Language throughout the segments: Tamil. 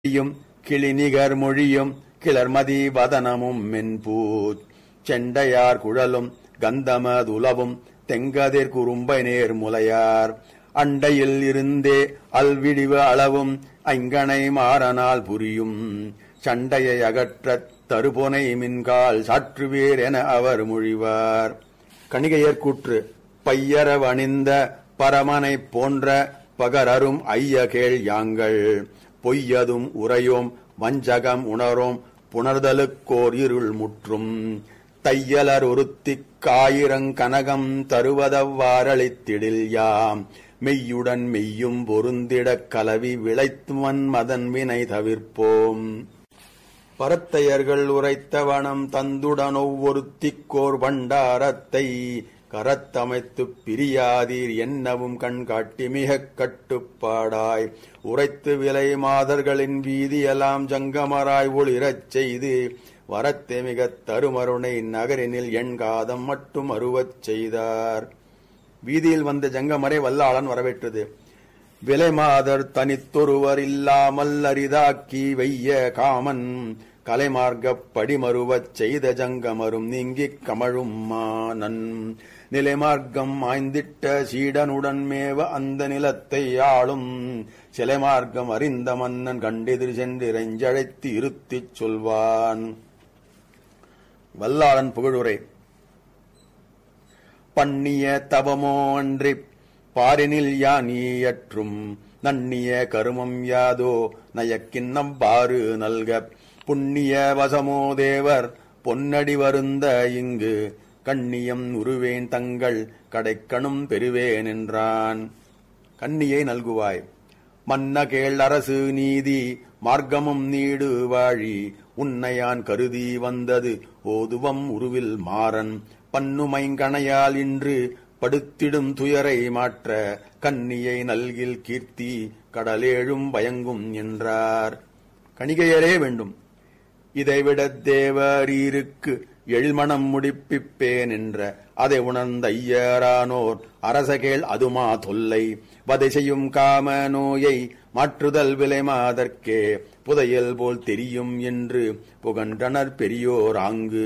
மொழியும் கிளிநிகர் மொழியும் கிளர்மதி வதனமும் மென்பூச் செண்டையார் குழலும் கந்தமதுலவும் தெங்கதிர் குறும்பை நேர் முலையார் அண்டையில் இருந்தே அல்விடிவு அளவும் ஐங்கனை மாறனால் புரியும் சண்டையை அகற்றத் தருபொனை மின்கால் சாற்றுவீர் என அவர் மொழிவார் கணிகையர் கூற்று பையரவணிந்த பரமனைப் போன்ற பகரரும் ஐய கேள் யாங்கள் பொய்யதும் உரையோம் வஞ்சகம் உணரோம் புணர்தலுக்கோர் இருள் முற்றும் தையலர் ஒருத்திக் காயிரங்கனகம் தருவதவ்வாறளித்திடில் யாம் மெய்யுடன் மெய்யும் பொருந்திடக் கலவி விளைத்துவன் மதன் வினை தவிர்ப்போம் பரத்தையர்கள் உரைத்தவனம் தந்துடன் ஒவ்வொருத்திக்கோர் பண்டாரத்தை கரத்தமைத்துப் பிரியாதீர் என்னவும் கண்காட்டி மிகக் கட்டுப்பாடாய் உரைத்து விலை மாதர்களின் வீதியெல்லாம் ஜங்கமராய் ஒளிரச் செய்து வரத்தை மிகத் தருமருணை நகரினில் எண் காதம் மட்டும் அருவச் செய்தார் வீதியில் வந்த ஜங்கமரை வல்லாளன் வரவேற்றது விலைமாதர் தனித்தொருவர் இல்லாமல் அரிதாக்கி வைய காமன் கலைமார்க்கப் படிமருவச் செய்த ஜங்கமரும் நீங்கிக் கமழும் மானன் நிலைமார்க்கம் ஆய்ந்திட்ட சீடனுடன் மேவ அந்த நிலத்தை ஆளும் சிலைமார்க்கம் அறிந்த மன்னன் கண்டெதிர் சென்றிரைஞ்சழைத்து இருத்திச் சொல்வான் வல்லாளன் புகழுரை பண்ணிய தவமோ அன்றிப் பாரினில் யானியற்றும் நன்னிய கருமம் யாதோ நயக்கின்னம் பாரு நல்க புண்ணிய வசமோ தேவர் பொன்னடி வருந்த இங்கு கண்ணியம் உருவேன் தங்கள் கடைக்கணும் பெறுவேன் என்றான் கண்ணியை நல்குவாய் மன்ன கேள் அரசு நீதி மார்க்கமும் நீடு வாழி உன்னையான் கருதி வந்தது ஓதுவம் உருவில் மாறன் பன்னுமைங்கணையால் இன்று படுத்திடும் துயரை மாற்ற கன்னியை நல்கில் கீர்த்தி கடலேழும் பயங்கும் என்றார் கணிகையரே வேண்டும் இதைவிட தேவரீருக்கு எழில்மணம் முடிப்பிப்பேன் என்ற அதை உணர்ந்த ஐயரானோர் அரசகேள் அதுமா தொல்லை வதை செய்யும் காம நோயை மாற்றுதல் விலை மாதற்கே புதையல் போல் தெரியும் என்று புகன்றனர் பெரியோர் ஆங்கு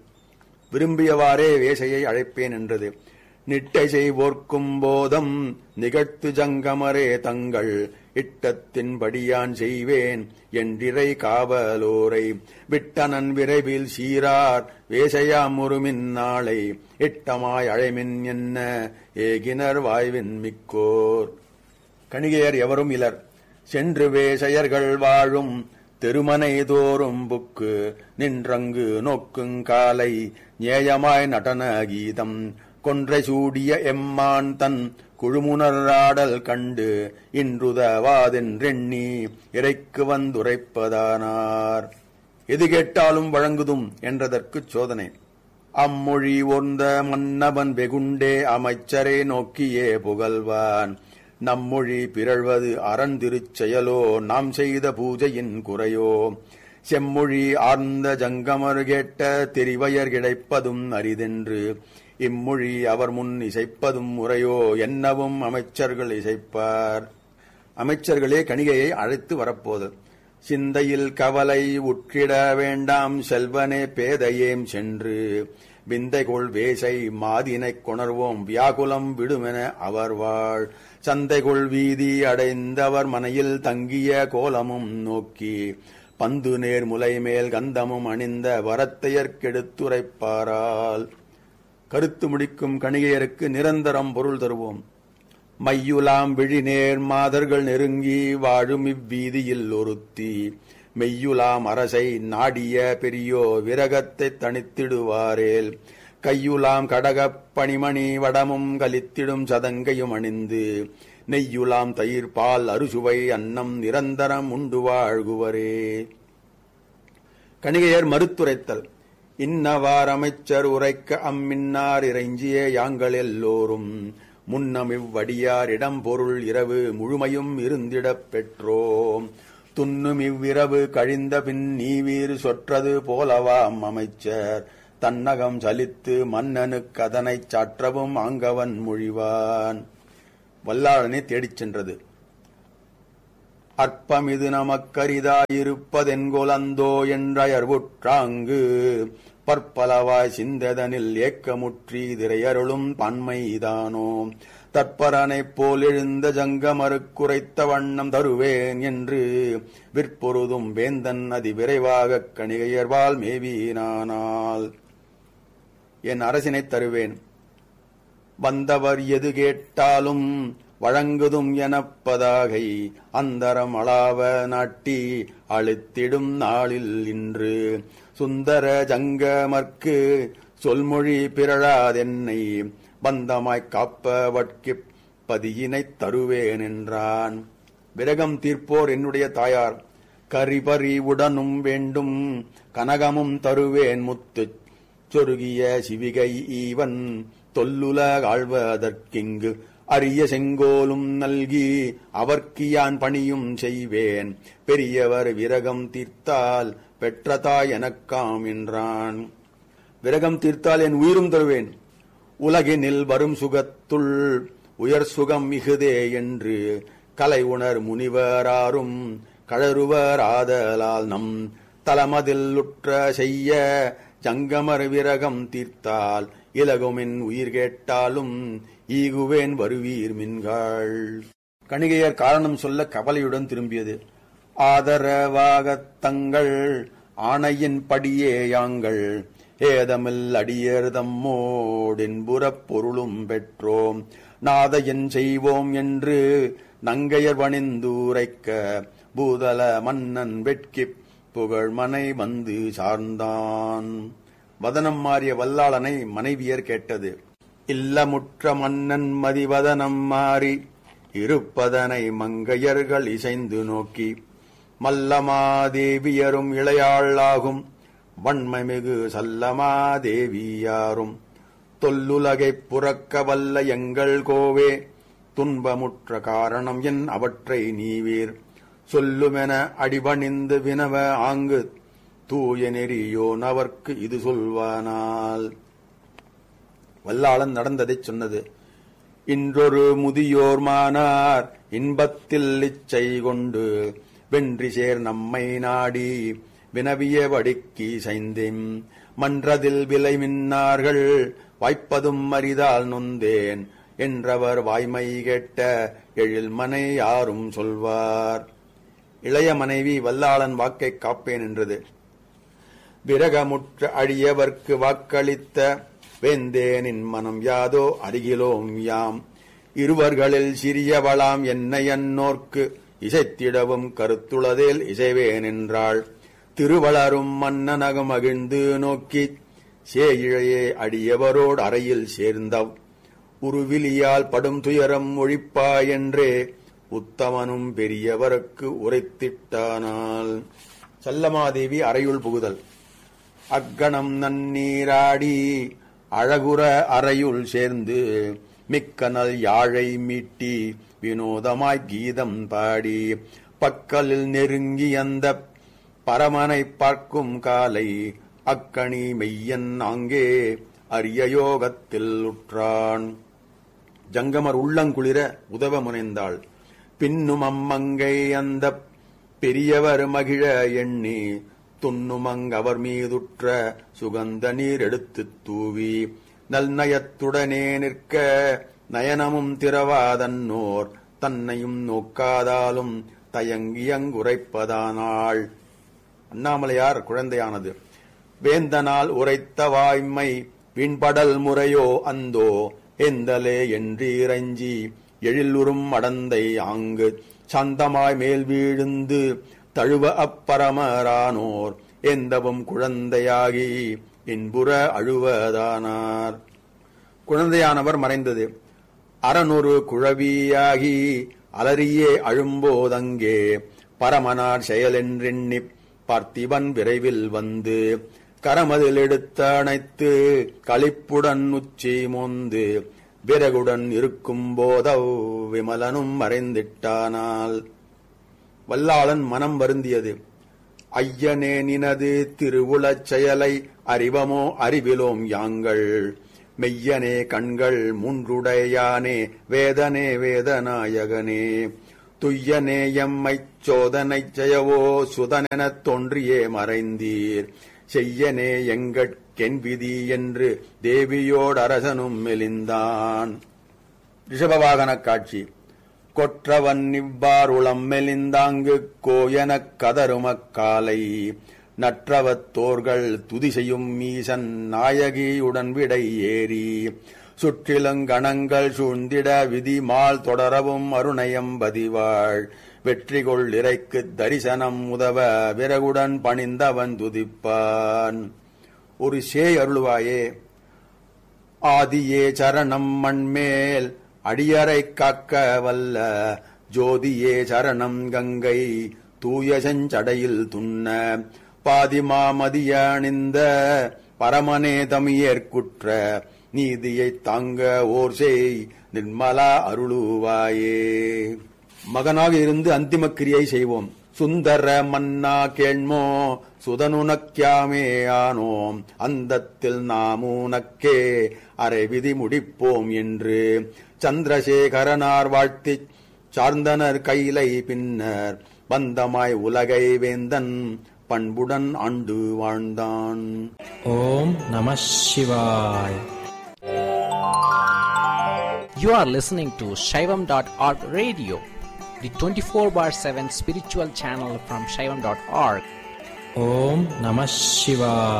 விரும்பியவாறே வேசையை அழைப்பேன் என்றது நிட்டை செய்வோர்க்கும் போதம் நிகழ்த்து ஜங்கமரே தங்கள் இட்டத்தின்படியான் செய்வேன் என்றிரை காவலோரை விட்டனன் விரைவில் சீரார் வேசையாம் ஒருமின் நாளை இட்டமாய் அழைமின் என்ன ஏகினர் வாய்வின் மிக்கோர் கணிகையர் எவரும் இலர் சென்று வேசையர்கள் வாழும் தெருமனை தோறும் புக்கு நின்றங்கு நோக்குங் காலை நேயமாய் நடன கீதம் கொன்றை சூடிய எம்மான் தன் குழுமுனராடல் கண்டு இன்றுதவாதென்றெண்ணி இறைக்கு வந்துரைப்பதானார் எது கேட்டாலும் வழங்குதும் என்றதற்குச் சோதனை அம்மொழி ஒர்ந்த மன்னவன் வெகுண்டே அமைச்சரை நோக்கியே புகழ்வான் நம்மொழி பிறழ்வது அறந்திருச்செயலோ நாம் செய்த பூஜையின் குறையோ செம்மொழி ஆர்ந்த ஜங்கமர் கேட்ட தெரிவயர் கிடைப்பதும் அரிதென்று இம்மொழி அவர் முன் இசைப்பதும் முறையோ என்னவும் அமைச்சர்கள் இசைப்பார் அமைச்சர்களே கணிகையை அழைத்து வரப்போது சிந்தையில் கவலை உற்றிட வேண்டாம் செல்வனே பேதையேம் சென்று விந்தைகொள் வேசை மாதினைக் கொணர்வோம் வியாகுலம் விடுமென அவர் வாழ் சந்தைகொள் வீதி அடைந்தவர் மனையில் தங்கிய கோலமும் நோக்கி பந்து நேர் முலை மேல் கந்தமும் அணிந்த வரத்தையர்க்கெடுத்துரைப்பாரால் கருத்து முடிக்கும் கணிகையருக்கு நிரந்தரம் பொருள் தருவோம் மையுலாம் விழிநேர் மாதர்கள் நெருங்கி வாழும் இவ்வீதியில் ஒருத்தி மெய்யுலாம் அரசை நாடிய பெரியோ விரகத்தை தனித்திடுவாரேல் கையுலாம் கடகப் பணிமணி வடமும் கலித்திடும் சதங்கையும் அணிந்து நெய்யுலாம் தயிர் பால் அறுசுவை அன்னம் நிரந்தரம் உண்டு வாழ்குவரே கணிகையர் மறுத்துரைத்தல் இன்னவார் அமைச்சர் உரைக்க அம்மின்னார் இறைஞ்சிய யாங்கள் எல்லோரும் முன்னம் இவ்வடியார் இடம் பொருள் இரவு முழுமையும் இருந்திடப் பெற்றோம் துன்னும் இவ்விரவு கழிந்த பின் நீவீர் சொற்றது போலவாம் அமைச்சர் தன்னகம் சலித்து மன்னனுக்கு அதனைச் சாற்றவும் ஆங்கவன் மொழிவான் வல்லாளனை தேடிச் சென்றது அற்பமிது நமக்கரிதாயிருப்பதென்கொலந்தோ என்றயர்வுற்றாங்கு பற்பலவாய் சிந்ததனில் ஏக்கமுற்றி திரையருளும் பன்மைதானோ தற்பரனைப் போல் எழுந்த ஜங்கமறுக்குரைத்த வண்ணம் தருவேன் என்று விற்பொருதும் வேந்தன் அதிவிரைவாகக் கணிகையர்வால் மேவினானால் என் அரசினைத் தருவேன் வந்தவர் எது கேட்டாலும் வழங்குதும் எனப்பதாகை அந்தரம் அளாவ நாட்டி அழுத்திடும் நாளில் இன்று சுந்தர ஜங்கமர்க்கு சொல்மொழி பிறழாதென்னை பந்தமாய்க் காப்பவட்கிப் பதியினைத் தருவேன் என்றான் விரகம் தீர்ப்போர் என்னுடைய தாயார் கரிபறி உடனும் வேண்டும் கனகமும் தருவேன் முத்துச் சொருகிய சிவிகை ஈவன் தொல்லுலகாழ்வதற்கிங்கு அரிய செங்கோலும் நல்கி அவர்க்கு யான் பணியும் செய்வேன் பெரியவர் விரகம் தீர்த்தால் பெற்ற தாய் எனக்காம் என்றான் விரகம் தீர்த்தால் என் உயிரும் தருவேன் உலகினில் வரும் சுகத்துள் உயர் சுகம் மிகுதே என்று கலை உணர் முனிவராரும் கழறுவர் ஆதலால் நம் தலமதில் உற்ற செய்ய ஜங்கமர் விரகம் தீர்த்தால் இலகுமின் உயிர் கேட்டாலும் ஈகுவேன் வருவீர் மின்காள் கணிகையர் காரணம் சொல்ல கவலையுடன் திரும்பியது ஆதரவாகத் தங்கள் ஆணையின் படியே யாங்கள் ஏதமில் அடியர் தம்மோடென்புறப் பொருளும் பெற்றோம் நாதையன் செய்வோம் என்று நங்கையர் வணிந்தூரைக்க பூதல மன்னன் வெட்கிப் புகழ் மனை வந்து சார்ந்தான் வதனம் மாறிய வல்லாளனை மனைவியர் கேட்டது இல்லமுற்ற மன்னன் மதிவதனம் மாறி இருப்பதனை மங்கையர்கள் இசைந்து நோக்கி மல்லமாதேவியரும் இளையாளாகும் வன்மைமிகு சல்லமாதேவியாரும் தொல்லுலகைப் புறக்க வல்ல எங்கள் கோவே துன்பமுற்ற காரணம் என் அவற்றை நீவீர் சொல்லுமென அடிபணிந்து வினவ ஆங்கு தூய நெறியோன் அவர்க்கு இது சொல்வானால் வல்லாளன் நடந்ததைச் சொன்னது இன்றொரு முதியோர் மானார் இன்பத்தில் இச்சை கொண்டு வென்றி சேர் நம்மை நாடி வினவிய வடிக்கி சைந்தேம் மன்றதில் விலை மின்னார்கள் வாய்ப்பதும் அரிதால் நொந்தேன் என்றவர் வாய்மை கேட்ட எழில் மனை யாரும் சொல்வார் இளைய மனைவி வல்லாளன் வாக்கைக் காப்பேன் என்றது விரகமுற்ற அழியவர்க்கு வாக்களித்த வேந்தேனின் மனம் யாதோ அருகிலோம் யாம் இருவர்களில் சிறியவளாம் என்னை அன்னோர்க்கு இசைத்திடவும் கருத்துளதேல் இசைவேன் என்றாள் திருவளரும் மன்னனகம் மகிழ்ந்து நோக்கி சேயிழையே அடியவரோடு அறையில் சேர்ந்தவ் உருவிலியால் படும் துயரம் ஒழிப்பா என்றே உத்தமனும் பெரியவருக்கு உரைத்திட்டானால் சல்லமாதேவி அறையுள் புகுதல் அக்கணம் நன்னீராடி அழகுற அறையுள் சேர்ந்து மிக்கனல் யாழை மீட்டி வினோதமாய் கீதம் பாடி பக்கலில் நெருங்கி அந்த பரமனைப் பார்க்கும் காலை அக்கணி மெய்யன் அங்கே அரிய யோகத்தில் உற்றான் ஜங்கமர் உள்ளங்குளிர உதவ முனைந்தாள் பின்னும் அம்மங்கை அந்த பெரியவர் மகிழ எண்ணி துண்ணுமங்கவர் மீதுற்ற சுகந்த நீர் எடுத்துத் தூவி நல்நயத்துடனே நிற்க நயனமும் திறவாதன்னோர் தன்னையும் நோக்காதாலும் தயங்கியங்குரைப்பதானாள் அண்ணாமலையார் குழந்தையானது வேந்தனால் உரைத்த வாய்மை வீண்படல் முறையோ அந்தோ எந்தலே என்றீரஞ்சி எழிலுறும் அடந்தை ஆங்கு சந்தமாய் மேல் வீழுந்து தழுவ அப்பரமரானோர் எந்தவும் குழந்தையாகி இன்புற அழுவதானார் குழந்தையானவர் மறைந்தது அறநூறு குழவியாகி அலறியே அழும்போதங்கே பரமனார் செயலென்றெண்ணிப் பார்த்திபன் விரைவில் வந்து கரமதில் எடுத்த அணைத்து களிப்புடன் உச்சி மோந்து விறகுடன் இருக்கும் போதவ் விமலனும் மறைந்திட்டானால் வல்லாளன் மனம் வருந்தியது ஐயனே நினது திருவுளச் செயலை அறிவமோ அறிவிலோம் யாங்கள் மெய்யனே கண்கள் மூன்றுடையானே வேதனே வேதநாயகனே துய்யனே எம்மைச் சோதனை செய்யவோ சுதனெனத் தோன்றியே மறைந்தீர் செய்யனே எங்கட்கென் விதி என்று தேவியோடு அரசனும் மெலிந்தான் ரிஷபவாகனக் காட்சி கொற்றவன் இவ்வாறுளம் மெலிந்தாங்கு கோயனக் கதருமக் காலை நற்றவத்தோர்கள் துதி செய்யும் மீசன் நாயகியுடன் விடை ஏறி சுற்றிலங்கணங்கள் சூழ்ந்திட விதிமால் தொடரவும் அருணயம் பதிவாள் வெற்றி கொள் இறைக்கு தரிசனம் உதவ விறகுடன் பணிந்தவன் துதிப்பான் ஒரு சேய் அருள்வாயே ஆதியே சரணம் மண்மேல் அடியரை காக்க வல்ல ஜோதியே சரணம் கங்கை தூய செஞ்சடையில் துண்ண பாதிமாமதிய அணிந்த பரமனே தமியேற்குற்ற நீதியைத் தாங்க ஓர் செய் நிர்மலா அருளுவாயே மகனாக இருந்து அந்திம கிரியை செய்வோம் சுந்தர மன்னா கேள்மோ சுதனுனக்கியாமே ஆனோம் அந்தத்தில் நாமூனக்கே அரை விதி முடிப்போம் என்று சந்திரசேகரனார் வாழ்த்திச் சார்ந்தனர் கைலை பின்னர் பந்தமாய் உலகை வேந்தன் பண்புடன் ஆண்டு வாழ்ந்தான் ஓம் நம சிவாய் You are listening to Shaivam.org radio, the 24 bar 7 spiritual channel from Shaivam.org. ஓம் நம சிவாய்